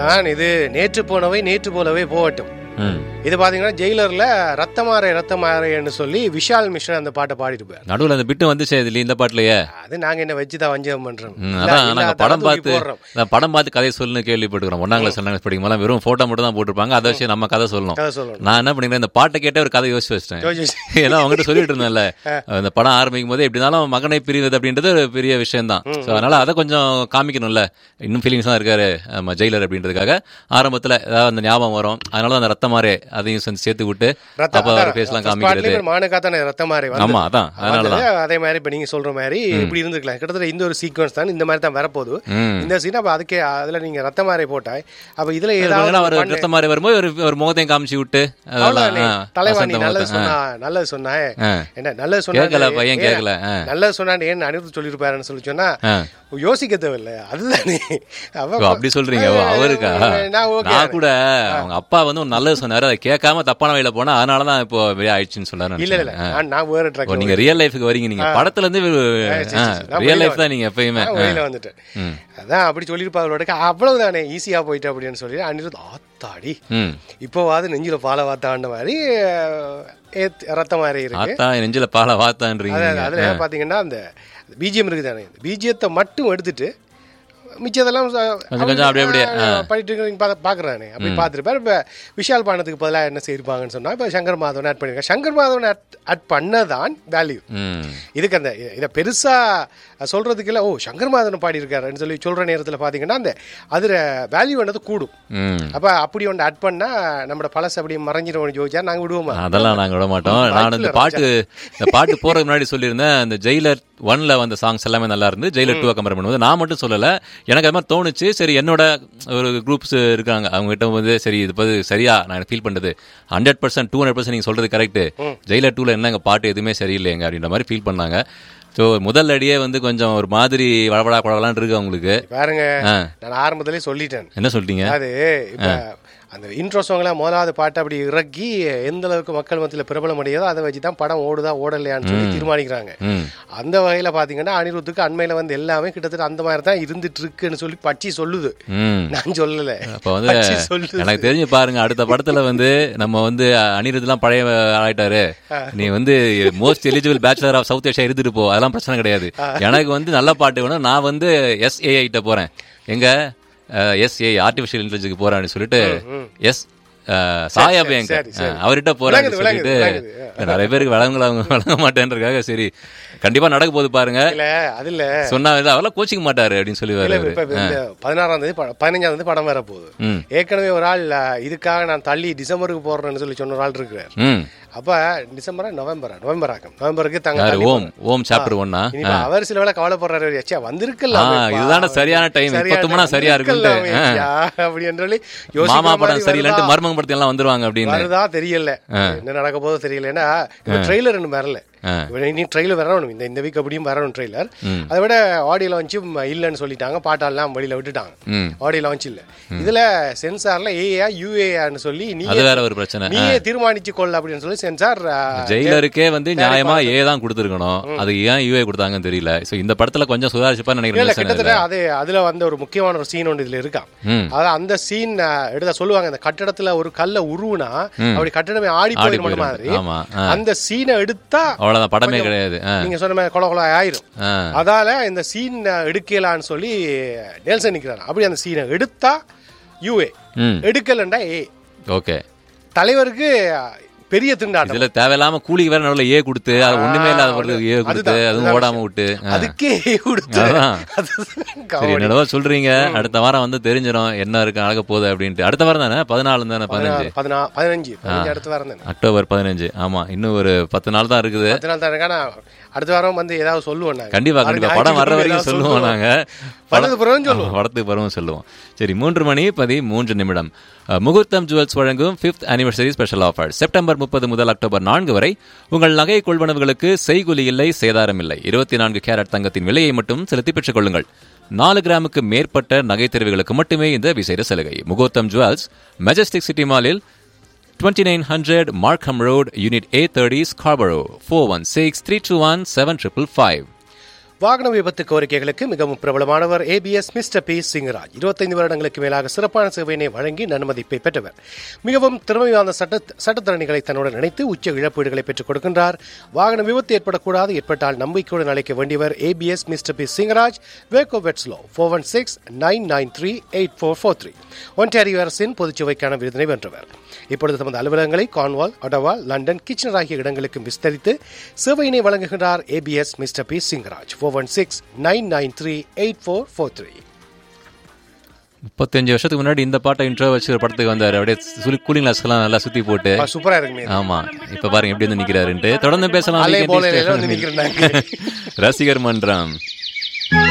அதான் இது நேற்று போனவை நேற்று போலவே போகட்டும் ம். இது பாத்தீங்கன்னா ஜெயிலர்ல ரத்தமாறை ரத்தமாறைன்னு சொல்லி விஷால் மிஸ்ரன் அந்த பாட்டை பாடிட்டு போயார் நடுவுல அந்த பிட்டு வந்துச்சே இதுல இந்த பாட்டுலயே அது நாங்க என்ன வச்சுதான் வஞ்சகம் பண்றோம் ம், இல்ல, அதான் இல்ல, நாங்க அதான் படம் தூக்கி பார்த்து போடுறோம். நான் படம் பார்த்து கதை சொல்லுன்னு கேள்விப்பட்டுக்கிறோம் ஒன்னாம் கிளாஸ் ரெண்டாம் கிளாஸ் படிக்கும் போது வெறும் போட்டோ மட்டும் தான் போட்டிருப்பாங்க அதை வச்சு நம்ம கதை சொல்லணும் கதை சொல்லணும் நான் என்ன பண்ணிக்கிறேன் இந்த பாட்டை கேட்டே ஒரு கதை யோசிச்சு வச்சிட்டேன் யோசிச்சு. ஏன்னா அவங்ககிட்ட சொல்லிட்டு இருந்தேன்ல அந்த படம் ஆரம்பிக்கும் போது எப்படினாலும் மகனை பிரிவது அப்படின்றது ஒரு பெரிய விஷயம் தான் ஸோ அதனால அதை கொஞ்சம் காமிக்கணும்ல இன்னும் ஃபீலிங்ஸ் தான் இருக்காரு நம்ம ஜெயிலர் அப்படின்றதுக்காக ஆரம்பத்துல ஏதாவது அந்த ஞாபகம் வரும் அதனால அந்த ரத்தமாரே அதையும் சேர்ந்து சேர்த்து விட்டு ரத்த- அப்ப அதான், அவர் ஃபேஸ்லாம் first காமிக்கிறது partலயே ஒரு மானுக்கா தானே ரத்தமாறை வந்து ஆமா அதான் அதனால தான் வந்தது. அதே மாதிரி இப்ப நீங்க சொல்ற மாதிரி இப்படி இருந்துக்கலாம் கிட்டத்தட்ட இந்த ஒரு சீக்வன்ஸ் தான் இந்த மாதிரி தான் வரப்போகுது ம். இந்த சீன் அப்ப அதுக்கே அதுல நீங்க ரத்தமாறை போட்டாய் அப்ப இதுல ஏன்னா ஏதாவது அவர் பண்ணு. ரத்த மாதிரி வரும்போது ஒரு ஒரு முகத்தையும் காமிச்சு விட்டு அதெல்லாம் அவ்வளவுதானே. ஆ, தலைவா நீ வசந்த நல்லது முகத்தை, சொன்னா நல்லது சொன்னா ஆ. என்ன நல்லது சொன்னா கேட்கல பையன் கேட்கல ஆ. நல்லது சொன்னான்னு ஏன் அனிருத் சொல்லிருப்பாருன்னு சொல்லி சொன்னா ஆ. யோசிக்க தேவையில்ல அதுதானே அவ ஓ, அப்படி சொல்றீங்க ஓ, அவருக்கா நான் ஓகே நான் கூட அவங்க அப்பா வந்து ஒரு நல்லது சொன்னாரு அதை கேட்காம தப்பான வழியில போனா அதனாலதான் இப்போ வெளியே ஆயிடுச்சுன்னு சொன்னாரு இல்ல இல்ல நான் நான் வேற ஓ ட்ராக் நீங்க ரியல் லைஃப்க்கு வரீங்க நீங்க படத்துல இருந்து சரி, சரி. நான் ரியல் வெளியில லைஃப் தான் நீங்க எப்பயுமே நான் வெளியில வந்துட்டேன் ம். அதான் அப்படி சொல்லியிருப்பாங்களோட அவ்வளவுதானே ஈஸியா போயிட்டு அப்படின்னு சொல்லி அனிருத் ஆத்தாடி ம் இப்போவாது நெஞ்சில பால வாத்தாண்ட மாதிரி அஹ், ஏத்- ரத்தம் மாதிரி இருக்கு ஆத்தா நெஞ்சில பால வாத்தான்றீங்க அது- நீங்க. அதுல பாத்தீங்கன்னா அந்த பிஜிஎம் இருக்குதானே பிஜிஎத்தை மட்டும் எடுத்துட்டு மிச்சதெல்லாம் ச- கொஞ்சம் கொஞ்சம் அப்படியே அப்படியே, அவன் பண்ணிட்டு இருக்கீங்க பா- பாக்குறானே அப்படி பார்த்துருப்பாரு இப்ப விஷால் பானத்துக்கு பதிலாக என்ன செய்யிருப்பாங்கன்னு சொன்னா இப்ப சங்கர் மாதவன் ஆட் பண்ணிருக்காங்க சங்கர் மாதவன் ஆட் பண்ணதான் வேல்யூ ம் இதுக்கு அந்த இ- இதை பெருசா சொல்றதுக்கு இல்ல ஓ சங்கர் மாதவன் பாடி இருக்காருன்னு சொல்லி சொல்ற நேரத்துல பாத்தீங்கன்னா அந்த அதுல வேல்யூ என்னது கூடும் ம் அப்ப அப்படி ஒன்று ஆட் பண்ணா நம்மளோட பழசு அப்படி மறைஞ்சிடும் ஜோதிச்சா நாங்க விடுவோமா அதெல்லாம் நாங்க விட மாட்டோம் நான் இந்த பாட்டு இந்த பாட்டு போறதுக்கு முன்னாடி சொல்லியிருந்தேன் இந்த ஜெயிலர் ஒன்ல வந்த சாங்ஸ் எல்லாமே நல்லா இருந்து ஜெயிலர் டூ கம்பேர் பண்ணும்போது நான் மட்டும் சொல்லல எனக்கு அது மாதிரி தோணுச்சு சரி என்னோட ஒரு குரூப்ஸ் இருக்காங்க அவங்க கிட்ட வந்து சரி இது பது சரியா நான் ஃபீல் பண்றது hundred percent two hundred percent நீங்க சொல்றது கரெக்ட் ஜெயிலர் டூல என்னங்க பாட்டு எதுவுமே சரியில்லைங்க அப்படின்ற மாதிரி ஃபீல் பண்ணாங்க ஸோ முதல் அடியே வந்து கொஞ்சம் ஒரு மாதிரி வளவடா குழவலான்னு இருக்கு அவங்களுக்கு பாருங்க ஆ. நான் ஆரம்பத்திலே சொல்லிட்டேன் என்ன சொல்லிட்டீங்க அது இப்ப அந்த இன்ட்ரோ சாங்லாம் முதலாவது பாட்டு அப்படி இறக்கி எந்த அளவுக்கு மக்கள் மத்தியில பிரபலம் அடையதோ அதை வச்சு தான் படம் ஓடுதா ஓடலையான்னு சொல்லி தீர்மானிக்கிறாங்க ம் அந்த வகையில பாத்தீங்கன்னா அனிருத்துக்கு அண்மையில வந்து எல்லாமே கிட்டத்தட்ட அந்த மாதிரி தான் இருந்துட்டு இருக்குன்னு சொல்லி பச்சி சொல்லுது ம் நான் சொல்லல அப்ப வந்து பச்சி சொல்லுது எனக்கு தெரிஞ்சு பாருங்க அடுத்த படத்துல வந்து நம்ம வந்து அனிருத்லாம் பழைய ஆயிட்டாரு நீ வந்து most eligible bachelor of south Asia இருந்துட்டு போ அதெல்லாம் பிரச்சனை கிடையாது எனக்கு வந்து நல்ல பாட்டு வேணும் நான் வந்து எஸ்ஏஐ கிட்ட போறேன் எங்க எஸ்ஏ ஆர்டிபிஷியல் இன்டெலிஜென்ஸ்க்கு போறேன்னு சொல்லிட்டு எஸ் சாயா பேங்க சரி, சரி. அவர்கிட்ட போறேன்னு விளங்குது, சொல்லிட்டு விளங்குது, நிறைய பேருக்கு வழங்கல அவங்க வழங்க மாட்டேன்றதுக்காக சரி கண்டிப்பா நடக்க போகுது பாருங்க இல்ல அது இல்ல சொன்னா அவரெல்லாம் கோச்சிக்க மாட்டாரு அப்படின்னு சொல்லி இல்ல, அவரு இப்ப இந்த பதினாறாம் தேதி படம் பதினஞ்சாம் தேதி படம் வர போகுது ம். ஏற்கனவே ஒரு ஆள் அஹ், இதுக்காக நான் தள்ளி டிசம்பருக்கு போடுறேன்னு சொல்லி சொன்ன ஒரு ஆள் இருக்கிறார் ம் அப்ப டிசம்பரா நவம்பரா நவம்பர் ஆகும் நவம்பருக்கு தாங்க யாரு தள்ளி ஓம் ஓம் சாப்டர் ஒன்னா இனிமே அவர் சில வேளை கவலைப்படுறாரு ஏச்சா வந்திருக்கல ஆ, இதுதானே சரியான time. இப்ப தும்முனா சரியா இருக்குன்ட்டு. அப்படின்னு சொல்லி மாமா யோசிக்கிற படம் மாதிரி சரியில்லைன்ட்டு வருதா? மர்மங்க படத்துல எல்லாம் வந்துருவாங்க அப்படின்னு வருதா தெரியல என்ன நடக்க போதோ தெரியல ஏன்னா ட்ரெய்லர் இன்னும் வரல ஆ. இனி ட்ரெய்லர் வரணும் இந்த இந்த வீக் அப்படியும் வரணும் ட்ரெய்லர் அதை விட ஆடியோ லான்ச்சும் இல்லைன்னு சொல்லிட்டாங்க பாட்டெல்லாம் வெளியில விட்டுட்டாங்க ம். ஆடியோ லான்ச் இல்ல இதுல சென்சார்ல ஏஏயா யூஏஆன்னு சொல்லி நீ அது வேற ஒரு பிரச்சனை நீயே தீர்மானிச்சு கொள்ள அப்படின்னு சொல்லி சென்சார் ஜெயிலருக்கே வந்து நியாயமா ஏ தான் கொடுத்துருக்கணும் அது ஏன் யூஏ கொடுத்தாங்கன்னு தெரியல சோ இந்த படத்துல கொஞ்சம் சுதாரிச்சுப்பா இல்ல நினைக்கிறேன் கிட்டத்தட்ட அது அதுல வந்து ஒரு முக்கியமான ஒரு சீன் ஒன்று இதுல இருக்கா ம். அதாவது அந்த சீன் எடுத்த சொல்லுவாங்க அந்த கட்டடத்துல ஒரு கல்ல உருவுனா அப்படி கட்டடமே ஆடி ஆடி போயிடும் போயிடும். மாதிரி ஆமா ஆ. அந்த சீனை எடுத்தா அவ்வளவுதான் படமே கிடையாது ஆ, நீங்க சொன்ன மாதிரி கொலை கொலை ஆயிரும் ஆ. அதால இந்த சீன் எடுக்கலான்னு சொல்லி நெல்சன் நிக்கிறாரு அப்படி அந்த சீனை எடுத்தா யூஏ ம் எடுக்கலண்டா ஏ ஓகே தலைவருக்கு பெரிய திண்டாட்டம் இதுல தேவையில்லாம கூலிக்கு வேற நடுவுல ஏ கொடுத்து அது ஒண்ணுமே இல்லாத ஒரு ஏ கொடுத்து அதுதான், அதுவும் அதுதான் ஓடாம விட்டு ஆ. அதுக்கே ஏ கொடுத்து அதான். அதுதான் சரி கவலை. என்னடவோ சொல்றீங்க அடுத்த வாரம் வந்து தெரிஞ்சிடும் என்ன இருக்கு நடக்க போகுது அப்படின்ட்டு அடுத்த வாரம் தானே பதினாலு தானே பதினஞ்சு பதினா- பதினஞ்சு பதினஞ்சு அடுத்த வாரம் தானே அக்டோபர் பதினஞ்சு ஆமா இன்னும் ஒரு பத்து நாள் தான் இருக்குது பத்து நாள் தான் இருக்கு. ஆனா அடுத்த வாரம் வந்து ஏதாவது சொல்லுவோம் நாங்க. கண்டிப்பா கண்டிப்பா அடுத்த படம் வர்ற ஞாயிற்றுக்கிழமை வரைக்கும் ஏதாவது சொல்லுவோம் நாங்க வந்தது பிறகும் சொல்லுவோம் ஆமா, படத்துக்கு பிறகும் சொல்லுவோம் சரி மூன்று மணி பதி மூன்று நிமிடம் அஹ், முகூர்த்தம் ஜுவல்ஸ் வழங்கும் fifth anniversary special offer September முப்பது முதல் அக்டோபர் நான்கு வரை உங்கள் நகை கொள்வனவுகளுக்கு செய்குலி இல்லை சேதாரம் இல்லை இருபத்தி நான்கு கேரட் தங்கத்தின் விலையை மட்டும் செலுத்தி பெற்றுக் கொள்ளுங்கள் நாலு கிராமுக்கு மேற்பட்ட நகை தெரிவுகளுக்கு மட்டுமே இந்த விசேட சலுகை முகூர்த்தம் ஜுவல்ஸ் மெஜஸ்டிக் சிட்டி மாலில் 2900 Markham Road, Unit A30, Scarborough, 416 321 7555. வாகன விபத்து கோரிக்கைகளுக்கு மிகவும் பிரபலமானவர் ஏபிஎஸ் மிஸ்டர் பி சிங்கராஜ் இருபத்தைந்து வருடங்களுக்கு மேலாக சிறப்பான சேவையினை வழங்கி நன்மதிப்பை பெற்றவர் மிகவும் திறமை வாய்ந்த சட்ட சட்டத்தரணிகளை தன்னுடன் இணைத்து உச்ச இழப்பீடுகளை பெற்றுக் கொடுக்கின்றார் வாகன விபத்து ஏற்படக்கூடாது ஏற்பட்டால் நம்பிக்கையுடன் அழைக்க வேண்டியவர் ஏபிஎஸ் மிஸ்டர் பி சிங்கராஜ் வேகோ வெட்ஸ்லோ four one six nine nine three eight four four three Ontario அரசின் பொதுச்சுவைக்கான விருதினை வென்றவர் இப்பொழுது தமது அலுவலகங்களை கான்வால் ஒடவா லண்டன் கிச்சனர் ஆகிய இடங்களுக்கு விஸ்தரித்து சேவையினை வழங்குகின்றார் APS mister P Singaraj four one six nine nine three eight four four three முப்பத்தஞ்சு வருஷத்துக்கு முன்னாடி இந்த பாட்டை இன்ட்ரோ வச்சு ஒரு படத்துக்கு வந்தாரு அப்படியே சுழி கூலிங் கிளாஸ்க்கெல்லாம் நல்லா சுத்தி போட்டு சூப்பரா இருக்குமே ஆமா இப்ப பாருங்க எப்படி வந்து நிக்கிறாருன்ட்டு தொடர்ந்து பேசலாம் அலை Weekend போல East எல்லாம் வந்து FM. நிக்கிறேன் நாங்க. ரசிகர் மன்றம்